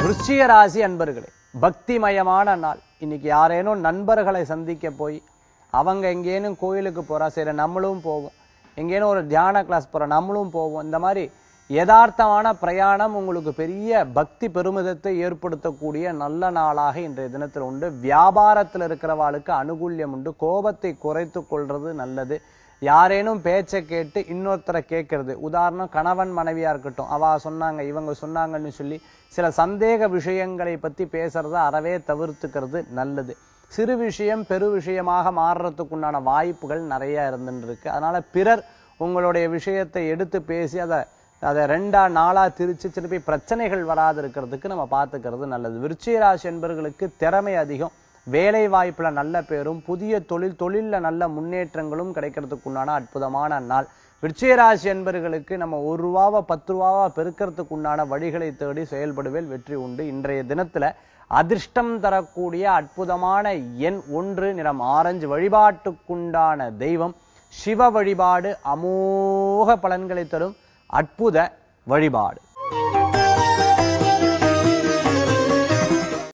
விருச்சிக ராசி அன்பர்களே பக்திமயமான நாள் இன்னைக்கு யாரேனும் நண்பர்களை சந்திக்க போய் அவங்க எங்கேனும் கோயிலுக்கு போறா சரி நம்மளும் போவோம் எங்கேனும் ஒரு தியான கிளாஸ் போறோம் நம்மளும் போவோம் இந்த மாதிரி யதார்த்தமான பிரயாணம் உங்களுக்கு பெரிய பக்தி பெருமிதத்தை ஏற்படுத்தக்கூடிய நல்ல நாளாக இன்றைய தினத்தில் உண்டு வியாபாரத்தில் இருக்கிறவாளுக்கு அனுகூல்யம் உண்டு கோபத்தை குறைத்து கொள்றது நல்லது யாரேனும் பேச்சை கேட்டு இன்னொருத்தரை கேட்கறது உதாரணம் கணவன் மனைவியா இருக்கட்டும் அவ சொன்னாங்க இவங்க சொன்னாங்கன்னு சொல்லி சில சந்தேக விஷயங்களை பத்தி பேசுறத அறவே தவிர்த்துக்கிறது நல்லது சிறு விஷயம் பெரு விஷயமாக மாறுறதுக்குண்டான வாய்ப்புகள் நிறைய இருந்துட்டு இருக்கு அதனால பிறர் உங்களுடைய விஷயத்தை எடுத்து பேசி அதை அதை ரெண்டா நாளா திரிச்சு திருப்பி பிரச்சனைகள் வராது இருக்கிறதுக்கு நம்ம பார்த்துக்கிறது நல்லது விருச்சிக ராசி என்பவர்களுக்கு திறமை அதிகம் வேலை வாய்ப்புல நல்ல பேரும் புதிய தொழில் தொழில்ல நல்ல முன்னேற்றங்களும் கிடைக்கிறதுக்கு உண்டான அற்புதமான நாள் விருச்சிக ராசி என்பவர்களுக்கு நம்ம ஒரு ரூபாவை பத்து ரூபாவா பெருக்கிறதுக்கு உண்டான வழிகளை தேடி செயல்படுவேல் வெற்றி உண்டு இன்றைய தினத்துல அதிர்ஷ்டம் தரக்கூடிய அற்புதமான எண் ஒன்று நிறம் ஆரஞ்சு வழிபாட்டுக்குண்டான தெய்வம் சிவ வழிபாடு அமோக பலன்களை தரும் அற்புத வழிபாடு